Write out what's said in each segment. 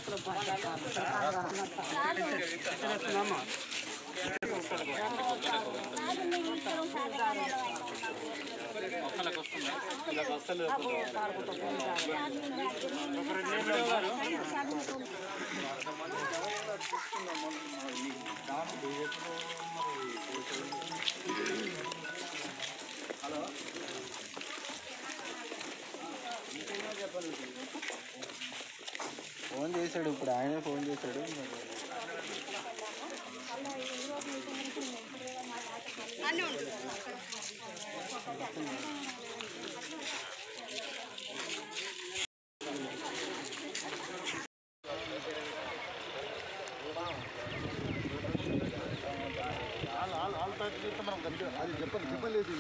phone చేశాడు ఇప్పుడు ఆయనే ఫోన్ చేశాడు మరి అది చెప్పండి చెప్పలేదు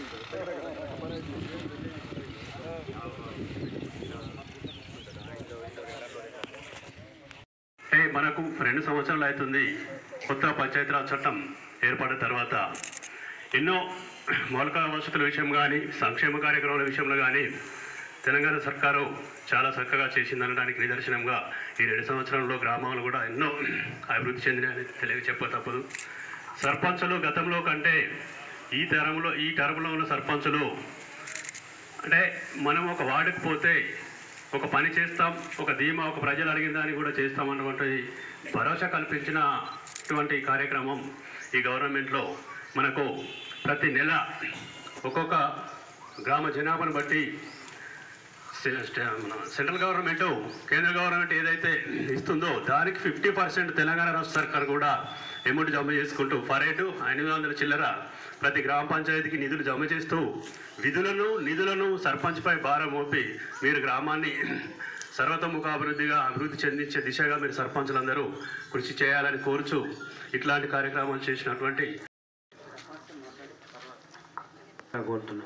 అంటే మనకు రెండు సంవత్సరాలు అవుతుంది కొత్త పంచాయతీరాజ్ చట్టం ఏర్పడిన తర్వాత ఎన్నో మౌలిక వసతుల విషయం కానీ సంక్షేమ కార్యక్రమాల విషయంలో కానీ తెలంగాణ సర్కారు చాలా చక్కగా చేసిందనడానికి నిదర్శనంగా ఈ రెండు సంవత్సరంలో గ్రామాలు కూడా ఎన్నో అభివృద్ధి చెందినాయని తెలియ చెప్ప తప్పదు సర్పంచులు గతంలో కంటే ఈ తరంలో ఈ టర్మ్లో ఉన్న సర్పంచులు అంటే మనం ఒక వార్డుకు పోతే ఒక పని చేస్తాం ఒక ధీమా ఒక ప్రజలు అడిగిన దాన్ని కూడా చేస్తాం అన్నటువంటి భరోసా కల్పించినటువంటి కార్యక్రమం ఈ గవర్నమెంట్లో మనకు ప్రతి నెల ఒక్కొక్క గ్రామ జనాభాను బట్టి సె- స్ట- మన సెంట్రల్ గవర్నమెంట్ కేంద్ర గవర్నమెంట్ ఏదైతే ఇస్తుందో దానికి ఫిఫ్టీ పర్సెంట్ తెలంగాణ రాష్ట్ర సర్కార్ కూడా అమౌంట్ జమ చేసుకుంటూ ఫరేటు ఎనిమిది వందల చిల్లర ప్రతి గ్రామ పంచాయతీకి నిధులు జమ చేస్తూ విధులను నిధులను సర్పంచ్పై భారం మోపి మీరు గ్రామాన్ని సర్వతోముఖ అభివృద్ధిగా అభివృద్ధి చెందించే దిశగా మీరు సర్పంచులందరూ కృషి చేయాలని కోరుచు ఇట్లాంటి కార్యక్రమాలు చేసినటువంటి కోరుతున్నా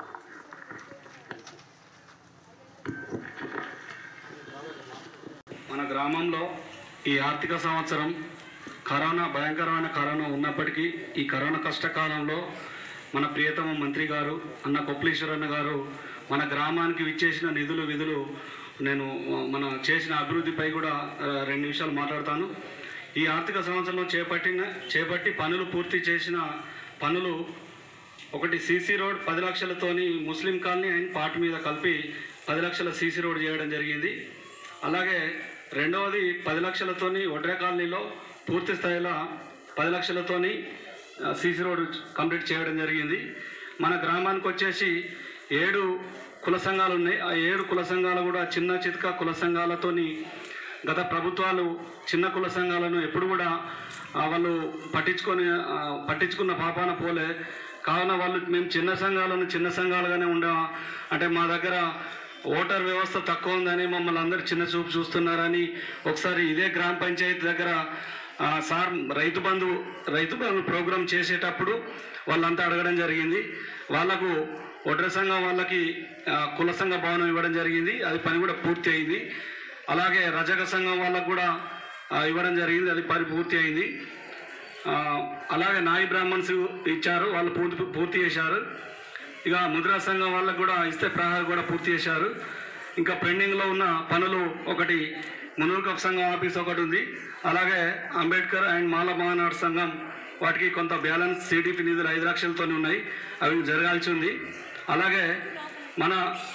మన గ్రామంలో ఈ ఆర్థిక సంవత్సరం కరోనా భయంకరమైన కరోనా ఉన్నప్పటికీ ఈ కరోనా కష్టకాలంలో మన ప్రియతమ మంత్రి గారు అన్న కొప్పలీశ్వరన్న గారు మన గ్రామానికి విచ్చేసిన నిధులు విధులు నేను మన చేసిన అభివృద్ధిపై కూడా ఆ, రెండు నిమిషాలు మాట్లాడతాను ఈ ఆర్థిక సంవత్సరంలో చేపట్టిన చేపట్టి పనులు పూర్తి చేసిన పనులు ఒకటి సీసీ రోడ్ పది లక్షలతోని ముస్లిం కాలనీ అండ్ పార్ట్ మీద కలిపి పది లక్షల సీసీ రోడ్ చేయడం జరిగింది అలాగే రెండవది పది లక్షలతోని ఒడ్ర కాలనీలో పూర్తి స్థాయిలో పది లక్షలతోని ఆ, సీసీ రోడ్ కంప్లీట్ చేయడం జరిగింది మన గ్రామానికి వచ్చేసి ఏడు కుల సంఘాలు ఉన్నాయి ఆ ఏడు కుల సంఘాలు కూడా చిన్న చితక కుల సంఘాలతోని గత ప్రభుత్వాలు చిన్న కుల సంఘాలను ఎప్పుడు కూడా ఆ, వాళ్ళు పట్టించుకొని ఆ, పట్టించుకున్న పాపాన పోలే కావున వాళ్ళు మేము చిన్న సంఘాలను చిన్న సంఘాలుగానే ఉండా అంటే మా దగ్గర ఓటర్ వ్యవస్థ తక్కువ ఉందని మమ్మల్ని అందరు చిన్న చూపు చూస్తున్నారని ఒకసారి ఇదే గ్రామ పంచాయతీ దగ్గర ఆ, సార్ రైతు బంధు రైతు బంధు ప్రోగ్రాం చేసేటప్పుడు వాళ్ళంతా అడగడం జరిగింది వాళ్ళకు ఒడ్ర సంఘం వాళ్ళకి ఆ, కుల సంఘ భవనం ఇవ్వడం జరిగింది అది పని కూడా పూర్తి అయింది అలాగే రజక సంఘం వాళ్ళకు కూడా ఆ, ఇవ్వడం జరిగింది అది పని పూర్తి అయింది ఆ, అలాగే నాయి బ్రాహ్మణ్స్ ఇచ్చారు వాళ్ళు పూర్తి పూర్తి చేశారు ఇక ముద్రా సంఘం వాళ్ళకు కూడా ఇస్తే ప్రహారం కూడా పూర్తి చేశారు ఇంకా పెండింగ్లో ఉన్న పనులు ఒకటి మునూరుకప్ సంఘం ఆఫీస్ ఒకటి ఉంది అలాగే అంబేద్కర్ అండ్ మాల మహానాడు సంఘం వాటికి కొంత బ్యాలెన్స్ సిడిపి నిధులు ఐదు లక్షలతో ఉన్నాయి అవి జరగాల్సి ఉంది అలాగే మన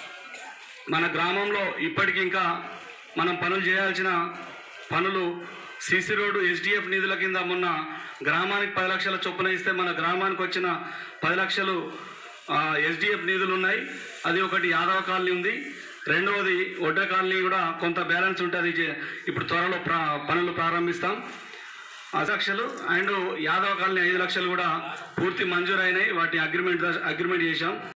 మన గ్రామంలో ఇప్పటికి ఇంకా మనం పనులు చేయాల్సిన పనులు సీసీ రోడ్డు ఎస్డిఎఫ్ నిధుల కింద మొన్న గ్రామానికి పది లక్షల చొప్పున ఇస్తే మన గ్రామానికి వచ్చిన పది లక్షలు ఎస్డిఎఫ్ నిధులు ఉన్నాయి అది ఒకటి యాదవ కాలనీ ఉంది రెండవది ఒడ్డ కాలనీ కూడా కొంత బ్యాలెన్స్ ఉంటుంది జే- ఇప్పుడు త్వరలో ప్రా పనులు ప్రారంభిస్తాం ఐదు లక్షలు అండ్ యాదవ కాలనీ ఐదు లక్షలు కూడా పూర్తి మంజూరైనాయి వాటి అగ్రిమెంట్ అగ్రిమెంట్ చేశాం